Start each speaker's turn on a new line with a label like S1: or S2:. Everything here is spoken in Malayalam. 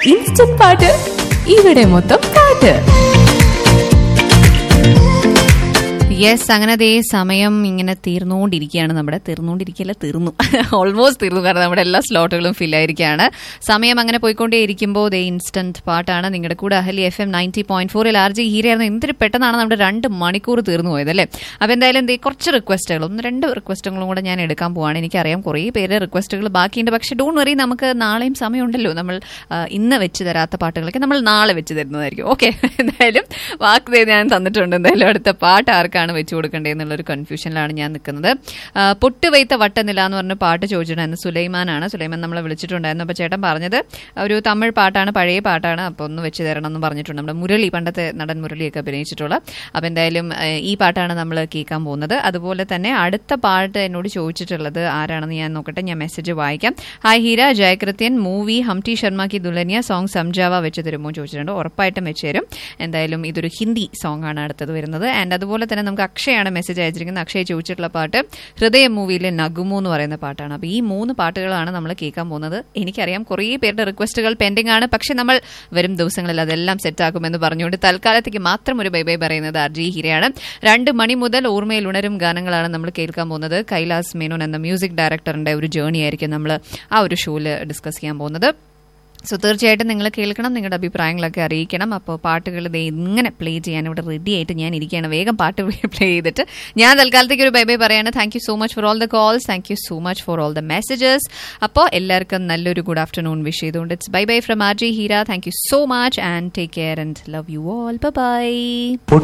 S1: ഇൻസ്റ്റന്റ് പാട്ട് ഇവിടെ മൊത്തം പാട്ട് യെസ് അങ്ങനെ അതേ സമയം ഇങ്ങനെ തീർന്നുകൊണ്ടിരിക്കുകയാണ് നമ്മുടെ തീർന്നുകൊണ്ടിരിക്കില്ല തീർന്നു ഓൾമോസ്റ്റ് തീർന്നു കാരണം നമ്മുടെ എല്ലാ സ്ലോട്ടുകളും ഫിൽ ആയിരിക്കുകയാണ് സമയം അങ്ങനെ പോയിക്കൊണ്ടേ ഇരിക്കുമ്പോൾ ദേ ഇൻസ്റ്റന്റ് പാട്ടാണ് നിങ്ങളുടെ കൂടെ Ahali F M ninety point ഫോറിൽ ആർ ജി ഹീരയായിരുന്നു എന്തൊരു പെട്ടെന്നാണ് നമ്മുടെ രണ്ട് മണിക്കൂർ തീർന്നു പോയത് അല്ലേ അപ്പോൾ എന്തായാലും ദേ കുറച്ച് റിക്വസ്റ്റുകൾ ഒന്ന് രണ്ട് റിക്വസ്റ്റുകളും കൂടെ ഞാൻ എടുക്കാൻ പോവാണ് എനിക്കറിയാം കുറേ പേര് റിക്വസ്റ്റുകൾ ബാക്കിയുണ്ട് പക്ഷേ ഡോൺ വറി നമുക്ക് നാളെയും സമയമുണ്ടല്ലോ നമ്മൾ ആ, ഇന്ന് വെച്ച് തരാത്ത പാട്ടുകളൊക്കെ നമ്മൾ നാളെ വെച്ച് തരുന്നതായിരിക്കും ഓക്കെ എന്തായാലും വാക്ക് ദേ ഞാൻ തന്നിട്ടുണ്ട് എന്തായാലും അടുത്ത പാട്ട് ആർക്കാണ് വെച്ച് കൊടുക്കേണ്ടത് എന്നുള്ളൊരു കൺഫ്യൂഷനിലാണ് ഞാൻ നിൽക്കുന്നത് ആ, പൊട്ടുവെയ്ത്ത വട്ടനില എന്ന് പറഞ്ഞ പാട്ട് ചോദിച്ചിട്ടുണ്ടായിരുന്നു സുലൈമാനാണ് സുലൈമാൻ നമ്മളെ വിളിച്ചിട്ടുണ്ടായിരുന്നു അപ്പോൾ ചേട്ടൻ പറഞ്ഞത് ഒരു തമിഴ് പാട്ടാണ് പഴയ പാട്ടാണ് അപ്പോൾ ഒന്ന് വെച്ച് തരണം എന്ന് പറഞ്ഞിട്ടുണ്ട് നമ്മുടെ മുരളി പണ്ടത്തെ നടൻ മുരളിയൊക്കെ അഭിനയിച്ചിട്ടുള്ള അപ്പോൾ എന്തായാലും ആ, ഈ പാട്ടാണ് നമ്മൾ കേൾക്കാൻ പോകുന്നത് അതുപോലെ തന്നെ അടുത്ത പാട്ട് എന്നോട് ചോദിച്ചിട്ടുള്ളത് ആരാണെന്ന് ഞാൻ നോക്കട്ടെ ഞാൻ മെസ്സേജ് വായിക്കാം hi Heera Jayakrithyan movie Humpty Sharma Ki Dulhania song Samjhawan വെച്ച് തരുമോ എന്ന് ചോദിച്ചിട്ടുണ്ട് ഉറപ്പായിട്ടും വെച്ച് തരും എന്തായാലും ഇതൊരു ഹിന്ദി സോങ് ആണ് അടുത്തത് വരുന്നത് ആൻഡ് അതുപോലെ തന്നെ നമുക്ക് അക്ഷയാണ് മെസ്സേജ് അയച്ചിരിക്കുന്നത് അക്ഷയ് ചോദിച്ചിട്ടുള്ള പാട്ട് ഹൃദയ മൂവിയിലെ നഗുമു എന്ന് പറയുന്ന പാട്ടാണ് അപ്പോൾ ഈ മൂന്ന് പാട്ടുകളാണ് നമ്മൾ കേൾക്കാൻ പോകുന്നത് എനിക്കറിയാം കുറേ പേരുടെ റിക്വസ്റ്റുകൾ പെൻഡിംഗ് ആണ് പക്ഷെ നമ്മൾ വരും ദിവസങ്ങളിൽ അതെല്ലാം സെറ്റാക്കുമെന്ന് പറഞ്ഞുകൊണ്ട് തൽക്കാലത്തേക്ക് മാത്രം ഒരു ബൈ ബൈ പറയുന്നത് ആർ ജി ഹിരയാണ് രണ്ട് മണി മുതൽ ഓർമ്മയിൽ ഉണരും ഗാനങ്ങളാണ് നമ്മൾ കേൾക്കാൻ പോകുന്നത് കൈലാസ് മേനോൻ എന്ന മ്യൂസിക് ഡയറക്ടറിന്റെ ഒരു ജേണി ആയിരിക്കും നമ്മൾ ആ ഒരു ഷോയിൽ ഡിസ്കസ് ചെയ്യാൻ പോകുന്നത് സോ തീർച്ചയായിട്ടും നിങ്ങൾ കേൾക്കണം നിങ്ങളുടെ അഭിപ്രായങ്ങളൊക്കെ അറിയിക്കണം അപ്പോൾ പാട്ടുകൾ ഇത് ഇങ്ങനെ പ്ലേ ചെയ്യാൻ ഇവിടെ റെഡി ആയിട്ട് ഞാൻ ഇരിക്കുകയാണ് വേഗം പാട്ട് പ്ലേ ചെയ്തിട്ട് ഞാൻ തൽക്കാലത്തേക്ക് ഒരു ബൈ ബൈ പറയാണ് thank you so much for all the calls thank you so much for all the messages അപ്പോൾ എല്ലാവർക്കും നല്ലൊരു ഗുഡ് ആഫ്റ്റർനൂൺ വിഷ് ചെയ്തുകൊണ്ട് it's bye bye from R J Heera thank you so much and take care and love you all by